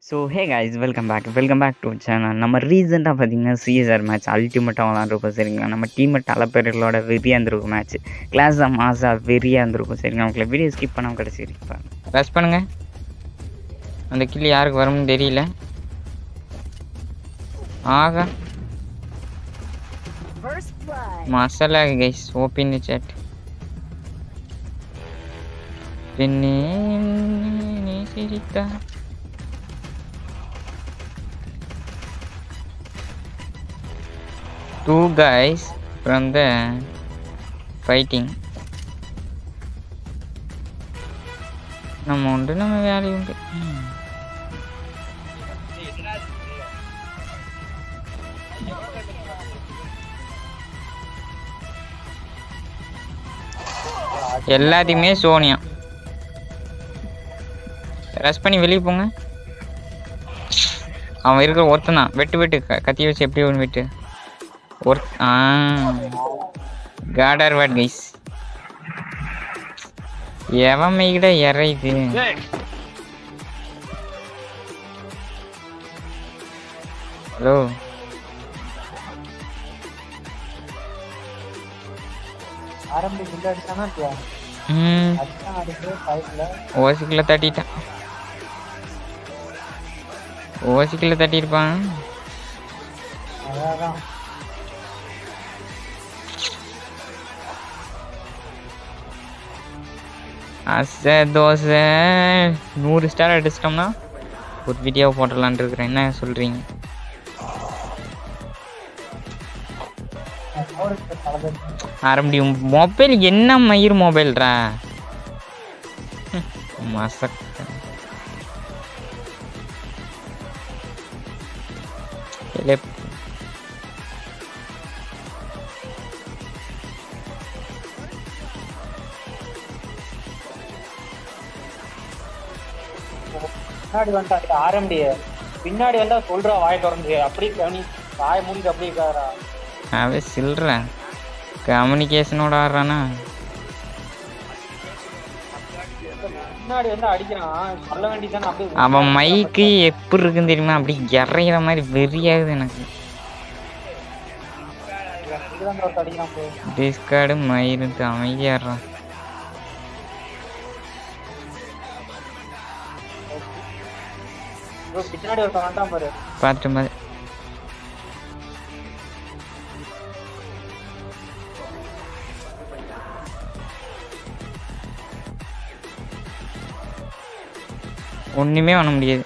So hey guys welcome back welcome back to channel நம்ம ரீசெண்டாக பார்த்தீங்கன்னா சிஎஸ்ஆர் மேட்ச் அல்டிமேட்டாக விளாண்டுருக்கோம் சரிங்களா நம்ம டீம் தலைப்பேர்களோட வெறியாக இருந்திருக்கும் மேட்ச் கிளாஸாக மாசா வெறியாக இருந்திருக்கும் சரிங்களா உங்களை வீடியோ ஸ்கிப் பண்ணாமல் கடைசி இருப்பாங்க ரஷ் பண்ணுங்க அந்த கில்லி யாருக்கு வரும்னு தெரியல ஆகா மசாலா கைஸ் ஓப்பன் சேட் பெண்ணே நீ சிரித்தா டூ guys from the fighting நம்ம உண்டு நம்ம வேலை உண்டு ம். எல்லாத்தையுமே சோனியா ரஷ் பண்ணி வெளியே போங்க அவன் இருக்கிற ஒருத்தன் தான் வெட்டு வெட்டு க- கத்தி வச்சு எப்படி ஒன்று வெட்டு ஒரு ஆ காடர் வாட் கைஸ் எவன் மைகிட இறையுது ஹலோ ஆரம்பி குண்டு அடிச்சானா இல்லையா ம் அடிச்சான் அடிச்சு ஃபைட்ல ஓசிக்கில் தட்டிட்டான் ஓசிக்கில் தட்டியிருப்பான் அதான் அசை தோசை நூறு ஸ்டார் அடிச்சிட்டோம்னா ஒரு வீடியோ போட்டுடலான் இருக்கிறேன் என்ன சொல்கிறீங்க அவருக்கு தலைவர் ஆரம்பி மொபைல் என்ன மயிர் மொபைல்ரா மசக்க இல்லை பின்னாடி வந்துட்டா ஆரம்பி பின்னாடி வந்தா சொல்றா வாய் திறந்து அப்படி கவனி வாய மூடிட்டு அப்படியே இருக்காரா அவன் சில்ற கம்யூனிகேஷனோட ஆடுறானா பின்னாடி வந்து அடிக்கிறான் சொல்ல வேண்டியதானே அப்படியே அவன் மைக்கு எப்படி இருக்குன்னு தெரியுமா அப்படி இறையிற மாதிரி வெறியாகுது எனக்கு இதுதான் ஒருத்தர் அடிக்கிறான் போய் டிஸ்கார்டு மயிறு அமைதியாடுறான் bro, பின்னாடி ஒருத்தன் வந்துட்டான் பாரு பார்த்து மாதிரி ஒண்ணுமே பண்ண முடியாது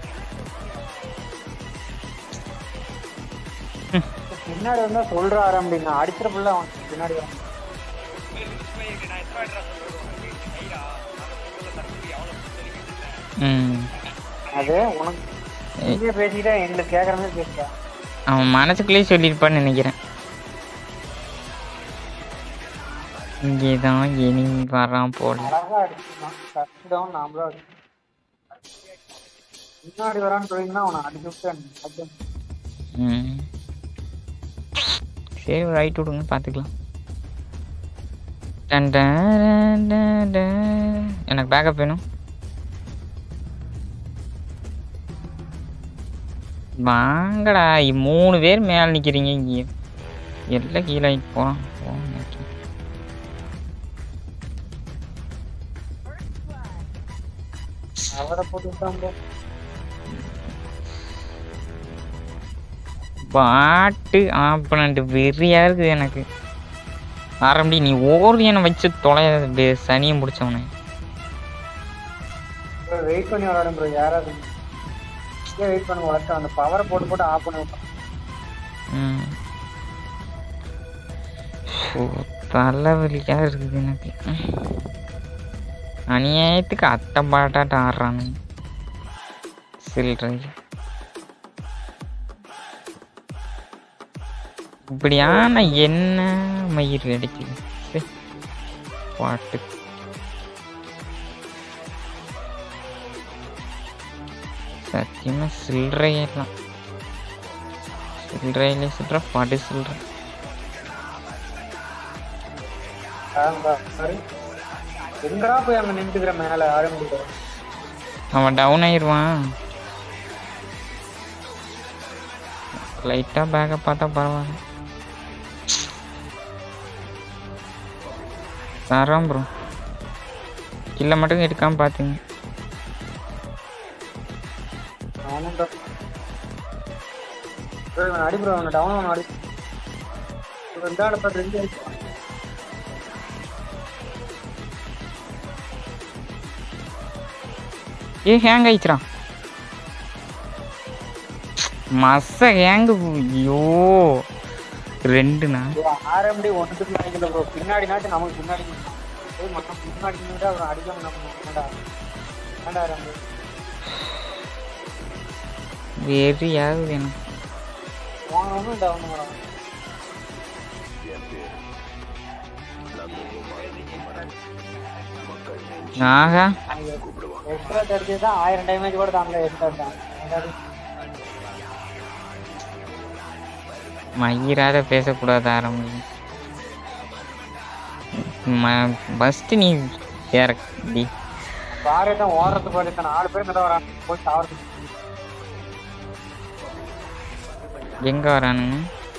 பின்னாடி வந்தா சொல்றா ஆரம்பி நான் அடிச்சிட புள்ள அவன் பின்னாடி வரான் ம் அது உனக்கு நீங்க பேசிக்கிட்டா எங்களுக்கு கேக்குற மாதிரி பேசுறா அவன் மனசுக்குள்ளேயே சொல்லியிருப்பான்னு நினைக்கிறேன் இங்கே தான் இனி வரான் போல அழகா அடிச்சிருக்கான் டச் டவுன் நாமளும் அடிச்சோம். பின்னாடி வரான்னு சொல்லிங்கன்னா அவனை அடிச்சு விட்டு ம் சரி ரைட் விடுங்க பார்த்துக்கலாம் டன் டன் டன் டன். எனக்கு பேக்கப் வேணும் வாங்கடா இ- மூணு பேர் மேலே நிற்கிறீங்க இங்கே எல்லாம் கீழே ஆகிட்டு போகிறான் அவரை போட்டு விட்டான் bro. பாட்டு ஆப்பனண்ட் வெறியாக இருக்குது எனக்கு ஆரம்பி நீ ஓரியனை வச்சு தொலைய சனியை பிடிச்சவனே bro, வெயிட் பண்ணி விளையாடும் ப்ரோ யாராவது வெயிட் பண்ணி வளர்த்து அந்த பவரை போட்டு போட்டு ஆஃப் பண்ணி விட்டான் ம் ஸோ தலைவலியாக இருக்குது எனக்கு அநியாயத்துக்கு அத்தை பாட்டாட்ட ஆடுறானுங்க சில்லறையில் இப்படியான என்ன மயிர் அடிக்குது சே, பாட்டு சத்தியமா சில்லறையெல்லாம் சில்லறையிலே சில்லற பாட்டு சில்லற அதான் பாரு. எங்கடா போய் அங்க நின்றுக்கிற மேல ஆரம்பிக்கிற அவன் டவுன் ஆயிடுவான் லைட்டாக பேக்கை பார்த்தா பரவாயில்ல தரோம் ப்ரோ கில்ல மட்டும் எடுக்காம பார்த்துங்க அவனும் தான். bro, இவனை அடி ப்ரோ அவனை டவுன் அவனை அடி bro, இந்த ஆளை பார்த்து ரெண்டு அடிச்சு. ஏ ஹேங் ஆயிடுச்சுடா மச ஹேங்கு ஐயோ ரெண்டுண்ணா bro, RMD ஒண்ணுத்துக்கு நினைக்கல ப்ரோ பின்னாடி நாட்டு நமக்கு பின்னாடி போய் மொத்தம் பின்னாடி நின்னுட்டு அவன் அடிக்காம நம்ம என்னடா என்னடா RMD வெறி ஆகுது எனக்கு போனவனும் டவுன் வரான் ஆகா எக்ஸ்ட்ரா தெரிஞ்சு தான் ஆயிரம் டேமேஜ் கூட தாங்கல எக்ஸ்ட்ரா தான் மயிராத பேசக்கூடாது ஆரம்பி ஃபஸ்ட்டு நீ இறக்கி பாரு தான் ஓடுறதுக்கு பாரு நாலு பேர் கிட்ட வரான் போய் சாவறதுக்கு எங்கே வரானுங்க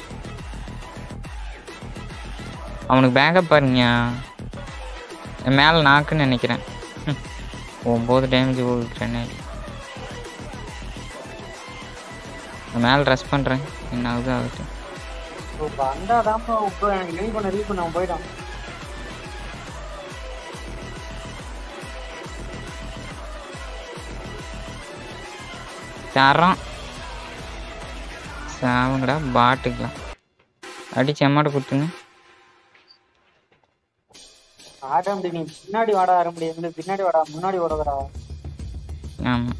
அவனுக்கு பேக்கப் பாருங்க மேலே நாக்குன்னு நினைக்கிறேன் ம். ஒம்பது டேமேஜ் போகுது மேலே ரெஸ்ட் பண்ணுறேன் என்ன ஆகுது ஆகட்டும் ப்ரோ வந்தாதான் ப்ரோ ப்ரோ எனக்கு ரீல் பண்ண ரீல் பண்ண அவன் போயிட்டான் தரோம் சாவுங்கடா பாட்டுக்கலாம் அடிச்சு எம்மாட்ட கொடுத்துங்க ஆட்டம் நீ பின்னாடி வாடா வர முடியாது பின்னாடி வாடா முன்னாடி ஓடுறா ஆமாம்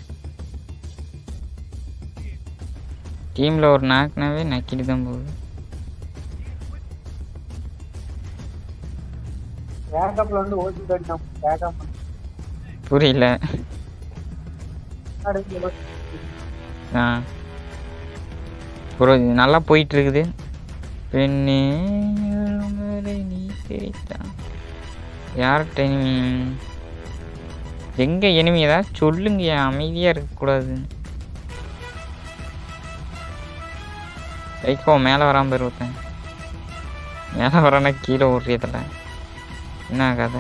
டீமில் ஒரு நாக்குனாவே நக்கிட்டு தான் போகுது பேக்கப்ல வந்து ஓடிட்டு அடிச்சான் பேக்கப் புரியல ஆ ப்ரோ இது நல்லா போயிட்டு இருக்குது பெண்ணே உமரை நீ தெரித்தா யார்கிட்ட enemy? எங்க எனிமி ஏதாவது சொல்லுங்க அமைதியா இருக்கக்கூடாது சைக்கோ மேலே வராம போய் ஒருத்தன் மேலே வரானா கீழே ஓடுறதில்ல என்ன கதை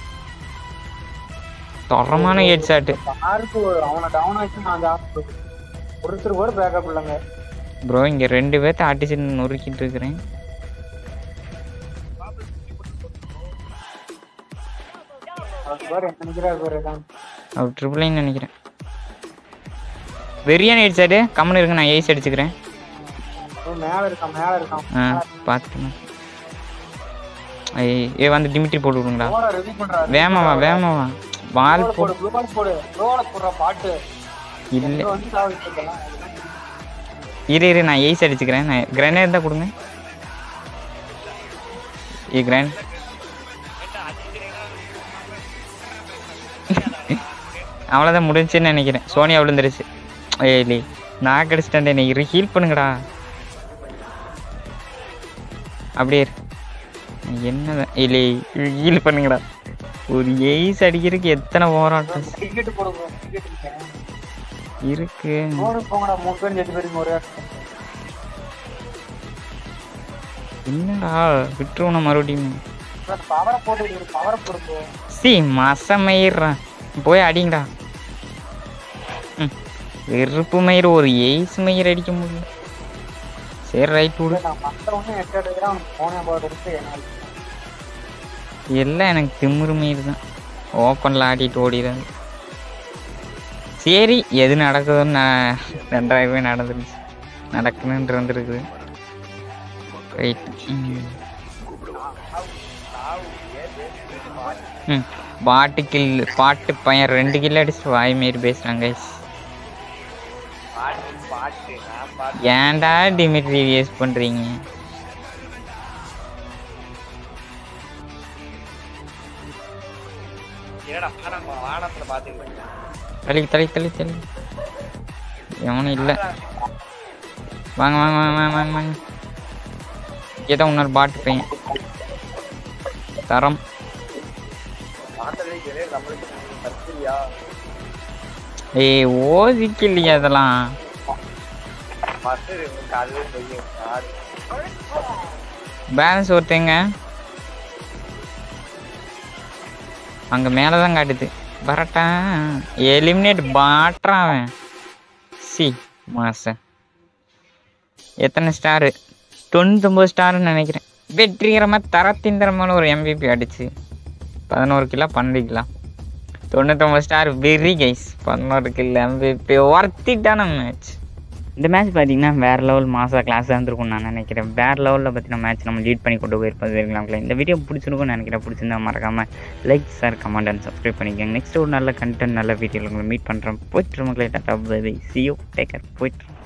தரமான ஹெட் ஷாட்டு யாருக்கு அவனை டவுன் ஆச்சு நான் ஜாஸ்தி ஒருத்தர் கூட பேக்கப் இல்லைங்க ப்ரோ இங்க ரெண்டு பேர்த்த அடிச்சு நொறுக்கிட்டு இருக்கிறேன் அவர் பாரு என்ன நினைக்கிறாரு பாரு தான் அவர் ட்ரிபிள் லைன் நினைக்கிறேன் வெறியான ஹெட் ஷாட்டு கம்முன்னு இருக்கு நான் ஏஸ் அடிச்சுக்கிறேன் மேல இருக்கான் மேல இருக்கான் ஆ பார்த்துக்கணும் ஐய், ஏ வந்து டிமிட்ரி போட்டு விடுங்களா போட ரெடி பண்றாரு வேமாவா வேமாவா வால் Roll போடு போடு ப்ளூ போடு ரோல போடுற பாட்டு இல்லை இங்க வந்து சாவிட்டுலாம் இரு இரு நான் ஏஸ் அடிச்சுக்கிறேன் நான் கிரனேட் தான் கொடுங்க ஏ கிராண்ட் அவ்வளோதான் முடிஞ்சுன்னு நினைக்கிறேன் சோனியா விழுந்துருச்சு ஏய் இல்லை நான் கடிச்சிட்டேன் என்னை ஹீல் பண்ணுங்கடா அப்படியே இரு. என்னதான் இல்லை ஹீல் பண்ணுங்கடா ஒரு எய்ஸ் அடிக்கிறதுக்கு எத்தனை போராட்டம் டிக்கெட் போடுங்க டிக்கெட் இருக்கு போடு போங்கடா மூணு பேர் ரெண்டு பேருக்கு ஒரே இடத்துல. என்னடா விட்டுருவோம் மறுபடியும் பவரை போட்டு பவரை போடு bro. சி மசமயிர்றான் போய் அடிங்கடா ம் வெறுப்பு மயிர் ஒரு எய்ஸ் மயிர் அடிக்க முடியல சரி ரைட் விடு நான் மத்த ஒன்றும் எட்டு எடுக்கிறேன் அவனுக்கு போனே போட்டு எடுத்து என்ன எல்லாம் எனக்கு திமிரு மயிர் தான் ஓப்பனில் ஆடிட்டு ஓடிடுறது சரி எது நடக்குதுன்னு நான் ரெண்டாயிரமே நடந்துருச்சு நடக்கணுன்னு இருந்திருக்குது ரைட் ம் ம் பாட்டு கில் பாட்டு பையன் ரெண்டு கில் அடிச்சுட்டு வாய் மாரி பேசுகிறாங்க கைஸ் ஏன்டா டிமிட்ரி வேஸ்ட் பண்ணுறீங்க தள்ளி தள்ளி தள்ளி தள்ளி எவனும் இல்லை வாங்க வாங்க வாங்க வாங்க வாங்க வாங்க ஏதோ இன்னொரு பாட்டு பையன் தரம் ஏய் ஓதிக்கு இல்லையா அதெல்லாம் மாஸ்டர் இவனுக்கு அதுவே பெரிய ஆடு பேலன்ஸ் ஒருத்தங்க அங்கே மேலே தான் காட்டுது பரட்டா எலிமினேட் பாட்றான் அவன் சி மாச எத்தனை ஸ்டாரு தொண்ணூத்தொம்பது ஸ்டாருன்னு நினைக்கிறேன் வெற்றிகரமாக தரத்திந்திரமான ஒரு எம்பிபி அடிச்சு பதினோரு கிலோ பன்னெண்டு கிலோ தொண்ணூத்தொம்பது ஸ்டார் வெரி கைஸ் பதினோரு கிலோ எம்பிபி ஒர்த்திட்டான மேட்ச் இந்த மேட்ச் பார்த்தீங்கன்னா வேறு லெவல் மாசா கிளாஸாக இருந்திருக்கும்னு நான் நினைக்கிறேன் வேறு லெவலில் பார்த்தீங்கன்னா மேட்ச் நம்ம லீட் பண்ணி கொண்டு போயிருப்போம் சரிங்களாங்களே இந்த வீடியோ பிடிச்சிருக்கும்னு நினைக்கிறேன் பிடிச்சிருந்தா மறக்காமல் like sir comment and subscribe பண்ணிக்கோங்க நெக்ஸ்ட் ஒரு நல்ல கண்டென்ட் நல்ல வீடியோவில் உங்களை மீட் பண்ணுறேன் போயிட்டு மக்களே tata baby see you take care போயிட்டு